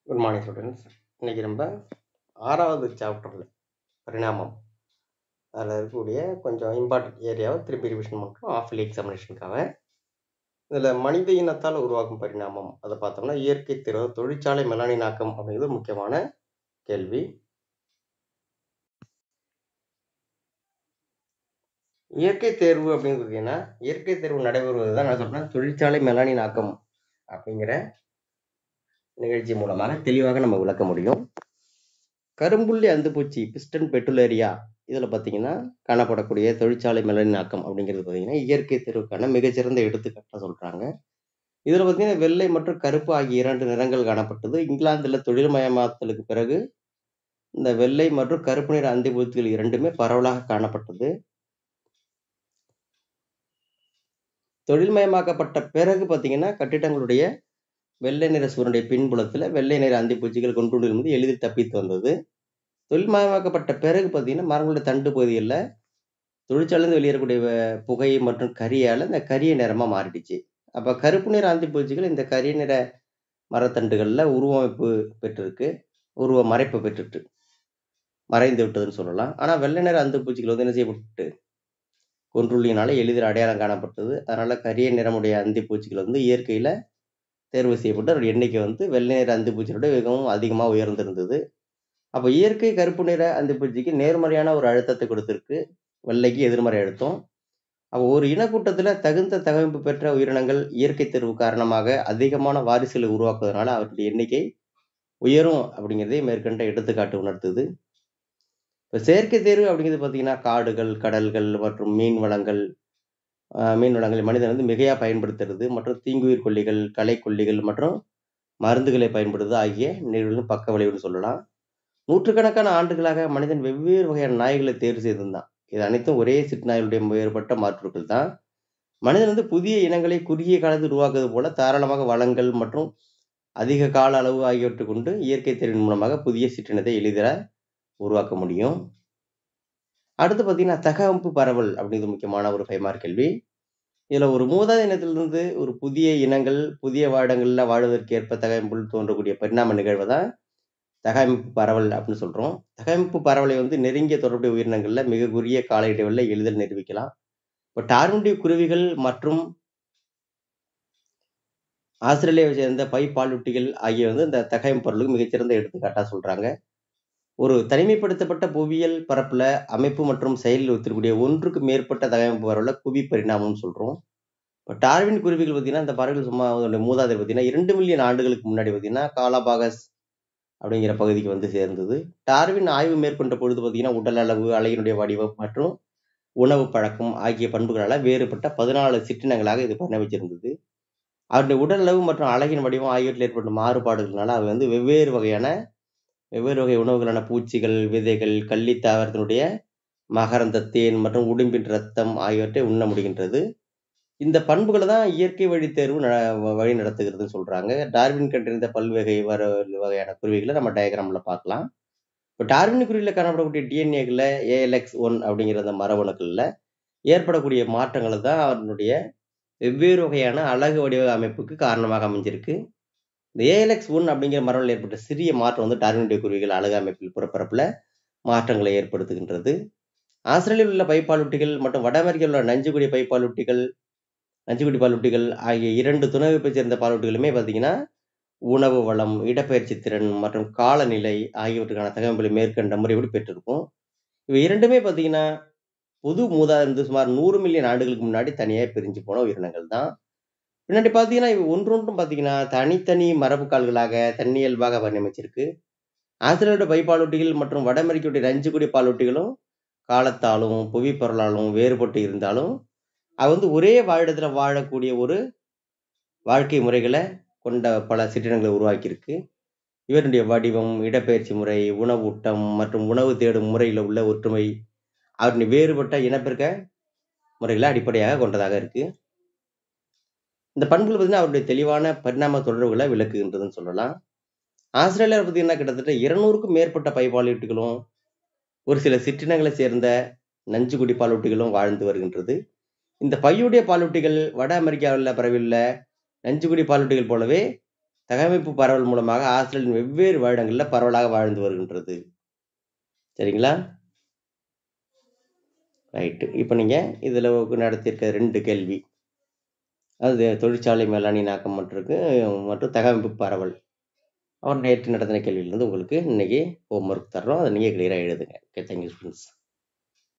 good morning students இன்னைக்கு நம்ம ஆறாவது சாப்டரில் பரிணாமம் அதில் இருக்கக்கூடிய கொஞ்சம் இம்பார்ட்டன்ட் ஏரியாவை திருப்பி ரிவிஷன் பண்ணுறோம் ஆஃப்லி எக்ஸாமினேஷனுக்காக இதில் மனித இனத்தால் உருவாகும் பரிணாமம் அதை பார்த்தோம்னா இயற்கை திறவு தொழிற்சாலை மெலானினாக்கம் அப்படிங்கிறது முக்கியமான கேள்வி இயற்கை தேர்வு அப்படின்னு பார்த்தீங்கன்னா இயற்கை தேர்வு நடைபெறுவது தான் நான் சொல்கிறேன் தொழிற்சாலை மெலானினாக்கம் அப்படிங்கிற நிகழ்ச்சி மூலமாக தெளிவாக நம்ம விளக்க முடியும் கரும்புள்ளி அந்துப்பூச்சி பிஸ்டன் பெட்டுலேரியா இதில் பார்த்தீங்கன்னா காணப்படக்கூடிய தொழிற்சாலை மெலனினாக்கம் அப்படிங்கிறது பார்த்தீங்கன்னா இயற்கை தேர்வுக்கான மிகச்சிறந்த எடுத்துக்காட்டாக சொல்கிறாங்க இதில் பார்த்தீங்கன்னா வெள்ளை மற்றும் கருப்பு ஆகிய இரண்டு நிறங்கள் காணப்பட்டது இங்கிலாந்தில் தொழில்மயமாக்கலுக்கு பிறகு இந்த வெள்ளை மற்றும் கருப்பு நிற அந்திப்பூச்சிகள் இரண்டுமே பரவலாக காணப்பட்டது தொழில்மயமாக்கப்பட்ட பிறகு பார்த்தீங்கன்னா கட்டிடங்களுடைய வெள்ளை நிற சூரனுடைய பின்புலத்தில் வெள்ளை நிற அந்திப்பூச்சிகள் கொண்டுள்ளிருந்து எளிதில் தப்பித்து வந்தது தொழில்மயமாக்கப்பட்ட பிறகு பார்த்தீங்கன்னா மரங்களுடைய தண்டு பகுதிகளில் தொழிற்சாலைந்து வெளியேறக்கூடிய வ- புகை மற்றும் கரியால் இந்த கரிய நிறமாக மாறிடுச்சு அப்போ கருப்பு நிற அந்திப்பூச்சிகள் இந்த கரிய நிற மரத்தண்டுகளில் உருவமைப்பு பெற்றிருக்கு உருவ மறைப்பு பெற்றுட்டு மறைந்து விட்டதுன்னு சொல்லலாம் ஆனால் வெள்ளை நிற அந்துப்பூச்சிகள் வந்து என்ன செய்யப்பட்டு கொன்றுள்ளினால எளிதில் அடையாளம் காணப்பட்டது அதனால கரிய நிறமுடைய அந்திப்பூச்சிகள் வந்து இயற்கையில் தேர்வு செய்யப்பட்டு அதோட எண்ணிக்கை வந்து வெள்ளை நிற அந்துப்பூச்சியோட மிகவும் அதிகமாக உயர்ந்திருந்தது அப்போ இயற்கை கருப்பு நிற அந்துப்பூச்சிக்கு நேர்மறையான ஒரு அழுத்தத்தை கொடுத்திருக்கு வெள்ளைக்கு எதிர்மறை அழுத்தம் அப்போ ஒரு இனக்கூட்டத்தில் தகுந்த தகவமைப்பு பெற்ற உயிரினங்கள் இயற்கை தேர்வு காரணமாக அதிகமான வாரிசுகளை உருவாக்குவதனால அவற்றுடைய எண்ணிக்கை உயரும் அப்படிங்கிறதே மேற்கண்ட எடுத்துக்காட்டு உணர்த்துது இப்போ செயற்கை தேர்வு அப்படிங்கிறது பார்த்தீங்கன்னா காடுகள் கடல்கள் மற்றும் மீன் வளங்கள் ஆஹ் மீன் வளங்களை மனிதன் வந்து மிகையாக பயன்படுத்துறது மற்றும் தீங்குயிர் கொல்லிகள் களைக்கொல்லிகள் மற்றும் மருந்துகளை பயன்படுத்துவது ஆகிய நிகழ்வுகள் பக்க விளைவுன்னு சொல்லலாம் நூற்றுக்கணக்கான ஆண்டுகளாக மனிதன் வெவ்வேறு வகையான நாய்களை தேர்வு செய்திருந்தான் இது அனைத்தும் ஒரே சிற்நாய்களுடைய வேறுபட்ட மாற்றுக்கள் தான் மனிதன் வந்து புதிய இனங்களை குறுகிய காலத்தில் உருவாக்குவது போல தாராளமாக வளங்கள் மற்றும் அதிக கால அளவு ஆகியவற்றை கொண்டு இயற்கை தேர்வின் மூலமாக புதிய சிற்றினத்தை எளிதில் உருவாக்க முடியும் அடுத்து பார்த்தீங்கன்னா தகவமைப்பு பரவல் அப்படிங்கிறது முக்கியமான ஒரு கைமாறு கேள்வி இதில் ஒரு மூதாத இனத்திலிருந்து ஒரு புதிய இனங்கள் புதிய வாடங்களில் வாழ்வதற்கு ஏற்ப தகவமைப்பில் தோன்றக்கூடிய பரிணாம நிகழ்வை தான் தகவமைப்பு பரவல் அப்படின்னு சொல்கிறோம் தகவமைப்பு பரவலை வந்து நெருங்கிய தொடர்புடைய உயிரினங்களில் மிக குறுகிய கால இடைவெளியில் எளிதில் நிரூபிக்கலாம் இப்போ டார்முண்டிய குருவிகள் மற்றும் ஆஸ்திரேலியாவை சேர்ந்த பை பாலூட்டிகள் ஆகிய வந்து இந்த தகவமைப்பு பரவலுக்கு மிகச்சிறந்த எடுத்துக்காட்டாக சொல்கிறாங்க ஒரு தனிமைப்படுத்தப்பட்ட புவியியல் பரப்புல அமைப்பு மற்றும் செயலில் ஒத்திருக்கக்கூடிய ஒன்றுக்கு மேற்பட்ட தகவமைப்பு பரவல குவி பரிணாமம்னு சொல்றோம் இப்போ டார்வின் குருவிகள் பார்த்தீங்கன்னா இந்த பறவைகள் சும்மா அதோட மூதாதையர் பார்த்தீங்கன்னா இரண்டு மில்லியன் ஆண்டுகளுக்கு முன்னாடி பார்த்தீங்கன்னா காலாபாகஸ் அப்படிங்கிற பகுதிக்கு வந்து சேர்ந்தது டார்வின் ஆய்வு மேற்கொண்ட பொழுது பார்த்தீங்கன்னா உடல் அளவு அலையினுடைய வடிவம் மற்றும் உணவு பழக்கம் ஆகிய பண்புகளால் வேறுபட்ட பதினாலு சிற்றினங்களாக இது பரிணமிச்சிருந்தது அவருடைய உடல் அளவு மற்றும் அழகின் வடிவம் ஆகியவற்றில் ஏற்பட்ட மாறுபாடுகள்னால அவை வந்து வெவ்வேறு வகையான வெவ்வேறு வகை உணவுகளான பூச்சிகள் விதைகள் கள்ளி தாவரத்தினுடைய மகரந்த தேன் மற்றும் உடும்பின் ரத்தம் ஆகியவற்றை உண்ண முடிகின்றது இந்த பண்புகளை தான் இயற்கை வழி தேர்வு ந- வழி நடத்துகிறதுன்னு சொல்றாங்க டார்வின் கண்டறிந்த பல்வகை வர வகையான குருவிகளை நம்ம டயக்ராம்ல பார்க்கலாம் இப்போ டார்வின் குருவியில் காணப்படக்கூடிய டிஎன்ஏக்களில் ஏஎல்எக்ஸ் ஒன் அப்படிங்கிற அந்த மரபணுக்களில் ஏற்படக்கூடிய மாற்றங்கள் தான் அதனுடைய வெவ்வேறு வகையான அழகு வடிவ அமைப்புக்கு காரணமாக அமைஞ்சிருக்கு இந்த ஏஎல்எக்ஸ் ஒன் அப்படிங்கிற மரபில் ஏற்பட்ட சிறிய மாற்றம் வந்து டார்வினுடைய குருவிகள் அழகு அமைப்பில் புறப்பரப்பில் மாற்றங்களை ஏற்படுத்துகின்றது ஆஸ்திரேலியாவில் உள்ள பைப்பாலூட்டிகள் மற்றும் வட அமெரிக்காவில் உள்ள நஞ்சுக்குடி பைப்பாலூட்டிகள் நஞ்சுக்குடி பாலூட்டிகள் ஆகிய இரண்டு துணை வகுப்பைச் சேர்ந்த பாலூட்டிகளுமே பார்த்தீங்கன்னா உணவு வளம் இடப்பெயர்ச்சி திறன் மற்றும் காலநிலை ஆகியவற்றுக்கான தகவல்களை மேற்கண்ட முறைப்படி பெற்றிருக்கும் இவை இரண்டுமே பார்த்தீங்கன்னா பொது மூதாதிருந்து சுமார் நூறு மில்லியன் ஆண்டுகளுக்கு முன்னாடி தனியாக பிரிஞ்சு போன உயிரினங்கள் தான் பின்னாடி பார்த்தீங்கன்னா இவை ஒன்றொன்றும் பார்த்தீங்கன்னா தனித்தனி மரபு கால்களாக தன்னியல்பாக வடிவமைச்சிருக்கு ஆஸ்திரேலியோட பைப்பாலூட்டிகள் மற்றும் வட அமெரிக்காவுடைய நஞ்சுக்குடி பாலூட்டிகளும் காலத்தாலும் புவி பொருளாலும் வேறுபட்டு இருந்தாலும் அது வந்து ஒரே வாழிடத்தில் வாழக்கூடிய ஒரு வாழ்க்கை முறைகளை கொண்ட பல சிற்றினங்களை உருவாக்கியிருக்கு இவருடைய வடிவம் இடப்பெயர்ச்சி முறை உணவூட்டம் மற்றும் உணவு தேடும் முறையில் உள்ள ஒற்றுமை அவருடைய வேறுபட்ட இனப்பெருக்க முறைகளை அடிப்படையாக கொண்டதாக இருக்கு இந்த பண்புகள் பார்த்தீங்கன்னா அவருடைய தெளிவான பரிணாம தொடர்புகளை விளக்குகின்றதுன்னு சொல்லலாம் ஆஸ்திரேலியாவில் பார்த்தீங்கன்னா கிட்டத்தட்ட இருநூறுக்கும் மேற்பட்ட பைப்பாலூட்டிகளும் ஒரு சில சிற்றினங்களை சேர்ந்த நஞ்சுக்குடி பாலூட்டிகளும் வாழ்ந்து வருகின்றது இந்த பையுடைய பாலூட்டிகள் வட அமெரிக்காவில் பரவியுள்ள நஞ்சுக்குடி பாலூட்டிகள் போலவே தகவமைப்பு பரவல் மூலமாக ஆஸ்திரேலியாவின் வெவ்வேறு வருடங்களில் பரவலாக வாழ்ந்து வருகின்றது சரிங்களா ரைட்டு இப்போ நீங்கள் இதில் நடத்தியிருக்க ரெண்டு கேள்வி அது தொழிற்சாலை மேலாண்மை நாக்கம் மற்றும் மற்றும் தகவமைப்பு பரவல் அவர் நேற்று நடத்தின கேள்வியிலேருந்து உங்களுக்கு இன்றைக்கி ஹோம் ஒர்க் தர்றோம் அதை நீங்கள் கிளியராக எழுதுங்க ஓகே தேங்க்யூ ஸ்டூடெண்ட்ஸ்